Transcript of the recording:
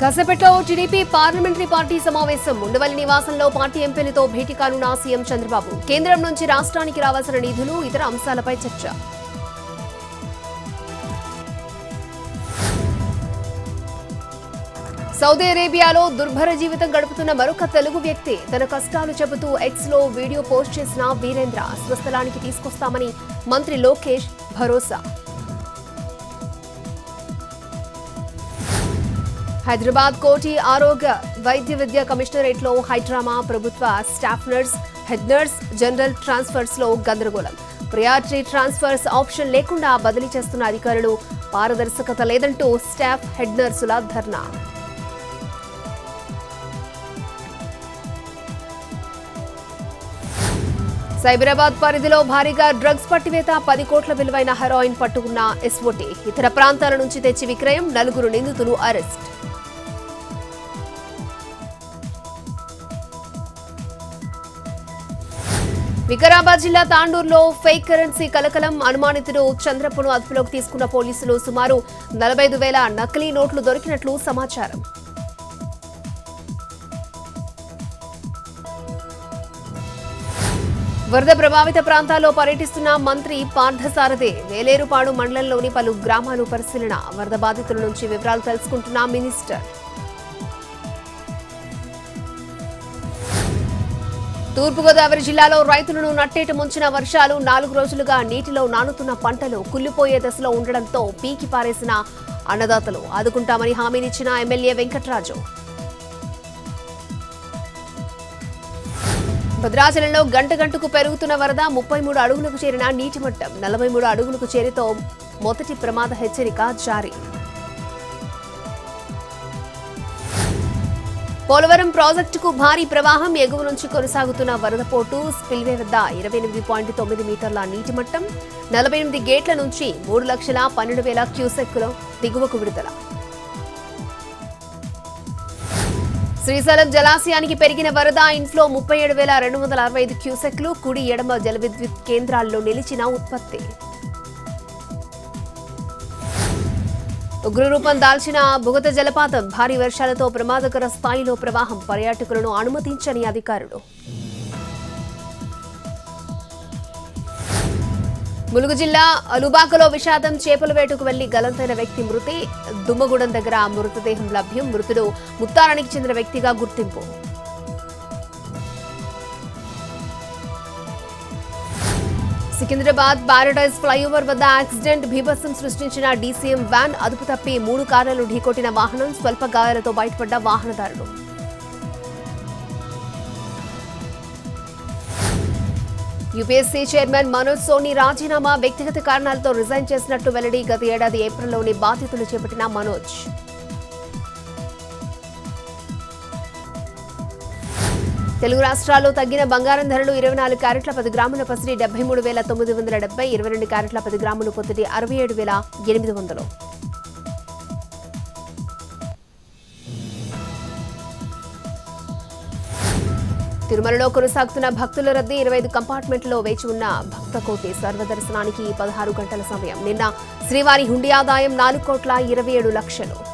కాసేపట్లో TDP parliamentary party సమావేశం ఉండవల్లి నివాసంలో పార్టీ ఎంపీలతో భేటీ కానున్న సీఎం చంద్రబాబు కేంద్రం నుంచి రాష్ట్రానికి రావాల్సిన నిధులు ఇతర అంశాలపై చర్చ సౌదీ అరేబియాలో దుర్భర జీవితం గడుపుతున్న మరొక తెలుగు వ్యక్తి తన కష్టాలు చెబుతూ ఎక్స్ లో వీడియో పోస్ట్ చేసిన వీరేంద్ర స్వస్థలానికి తీసుకొస్తామని మంత్రి లోకేష్ భరోసా హైదరాబాద్ కోటి ఆరోగ్య వైద్య విద్య కమిషనరేట్ లో హైడ్రామా ప్రభుత్వ staff nurse head nurse general transfers లో గందరగోళం ప్రియారిటీ ట్రాన్స్ఫర్స్ ఆప్షన్ లేకుండా బదిలీ చేస్తున్న అధికారులు పారదర్శకత లేదంటూ స్టాఫ్ హెడ్ నర్సుల ధర్నా సైబరాబాద్ పరిధిలో భారీగా డ్రగ్స్ పట్టివేత పది కోట్ల విలువైన హెరాయిన్ పట్టుకున్న ఎస్ఓటీ ఇతర ప్రాంతాల నుంచి తెచ్చి విక్రయం నలుగురు నిందితులు అరెస్ట్ వికారాబాద్ జిల్లా తాండూరులో ఫేక్ కరెన్సీ కలకలం అనుమానితుడు చంద్రపును అదుపులోకి తీసుకున్న పోలీసులు సుమారు నలభై ఐదు వేల నకిలీ నోట్లు దొరికినట్లు సమాచారం వరద ప్రభావిత ప్రాంతాల్లో పర్యటిస్తున్న మంత్రి పార్థసారథి వేలేరుపాడు మండలంలోని పలు గ్రామాలు పరిశీలన వరద బాధితుల నుంచి వివరాలు తెలుసుకుంటున్న మినిస్టర్ తూర్పుగోదావరి జిల్లాలో రైతులను నట్టేట ముంచిన వర్షాలు నాలుగు రోజులుగా నీటిలో నానుతున్న పంటలు కుళ్ళిపోయే దశలో ఉండడంతో పీకి పారేసిన అన్నదాతలు ఆదుకుంటామని హామీనిచ్చిన ఎమ్మెల్యే వెంకట్రాజు భద్రాచలంలో గంట గంటకు పెరుగుతున్న వరద ముప్పై మూడు అడుగులకు చేరిన నీటి మట్టం నలభై మూడు అడుగులకు చేరితో మొదటి ప్రమాద హెచ్చరిక జారీ పోలవరం ప్రాజెక్టుకు భారీ ప్రవాహం ఎగువ నుంచి కొనసాగుతున్న వరదపోటు స్పిల్వే వద్ద ఇరవై ఎనిమిది పాయింట్ తొమ్మిది మీటర్ల నీటి మట్టం నలభై ఎనిమిది గేట్ల నుంచి మూడు లక్షల పన్నెండు వేల క్యూసెక్కుల దిగువకు విడుదల శ్రీశైలం జలాశయానికి పెరిగిన వరద ఇన్ఫ్లో ముప్పై ఏడు వేల రెండు వందల అరవై ఐదు క్యూసెక్లు కుడి ఎడమ జల విద్యుత్ కేంద్రాల్లో నిలిచిన ఉత్పత్తి ఉగ్రరూపం దాల్చిన బుగత జలపాతం భారీ వర్షాలతో ప్రమాదకర స్థాయిలో ప్రవాహం పర్యాటకులను అనుమతించని అధికారులు ములుగు జిల్లా అలుబాకలో విషాదం చేపల వేటకు వెళ్లి గలంతైన వ్యక్తి మృతి దుమ్మగూడెం దగ్గర మృతదేహం లభ్యం మృతుడు ముత్తారానికి చెందిన వ్యక్తిగా గుర్తింపు సికింద్రాబాద్ పారడైజ్ ఫ్లైఓవర్ వద్ద యాక్సిడెంట్ భీభత్సం సృష్టించిన డీసీఎం వ్యాన్ అదుపు తప్పి మూడు కార్లను ఢీకొట్టిన వాహనం స్వల్ప గాయాలతో బయటపడ్డ వాహనదారులు యూపీఎస్సీ చైర్మన్ మనోజ్ సోని రాజీనామా వ్యక్తిగత కారణాలతో రిజైన్ చేసినట్టు వెల్లడి గత ఏడాది ఏప్రిల్లోని బాధ్యతలు చేపట్టిన మనోజ్ తెలుగు రాష్ట్రాల్లో తగ్గిన బంగారం ధరలు ఇరవై నాలుగు క్యారెట్ల పది గ్రాముల పసిడి డెబ్బై మూడు వేల తొమ్మిది వందల డెబ్బై ఇరవై రెండు క్యారెట్ల పది గ్రాముల పొత్తిడి అరవై ఏడు వేల ఎనిమిది వందలు తిరుమలలో కొనసాగుతున్న భక్తుల రద్దీ ఇరవై ఐదు కంపార్ట్మెంట్లో వేచి ఉన్న భక్త కోటి సర్వదర్శనానికి పదహారు గంటల సమయం నిన్న శ్రీవారి హుండీ ఆదాయం నాలుగు కోట్ల ఇరవై ఏడు లక్షలు